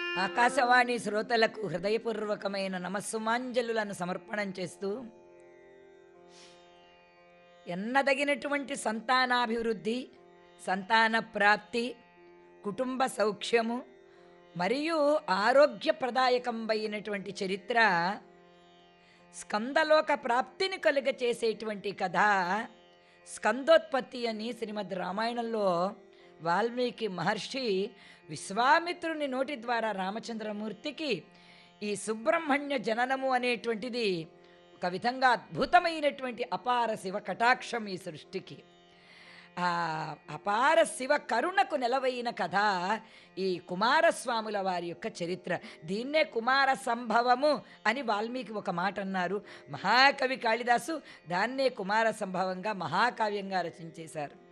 ఆకాశవాణి శ్రోతలకు హృదయపూర్వకమైన నమస్సుమాంజలులను సమర్పణం చేస్తూ ఎన్నదగినటువంటి సంతానాభివృద్ధి సంతాన ప్రాప్తి కుటుంబ సౌఖ్యము మరియు ఆరోగ్యప్రదాయకంబైనటువంటి చరిత్ర స్కందలోక ప్రాప్తిని కలుగ చేసేటువంటి కథ స్కందోత్పత్తి అని శ్రీమద్ రామాయణంలో వాల్మీకి మహర్షి విశ్వామిత్రుని నోటి ద్వారా రామచంద్రమూర్తికి ఈ సుబ్రహ్మణ్య జననము అనేటువంటిది ఒక విధంగా అద్భుతమైనటువంటి అపార శివ కటాక్షం ఈ సృష్టికి ఆ అపార శివ కరుణకు నెలవైన కథ ఈ కుమారస్వాముల వారి యొక్క చరిత్ర దీన్నే కుమార సంభవము అని వాల్మీకి ఒక మాట అన్నారు మహాకవి కాళిదాసు దాన్నే కుమార సంభవంగా మహాకావ్యంగా రచించేశారు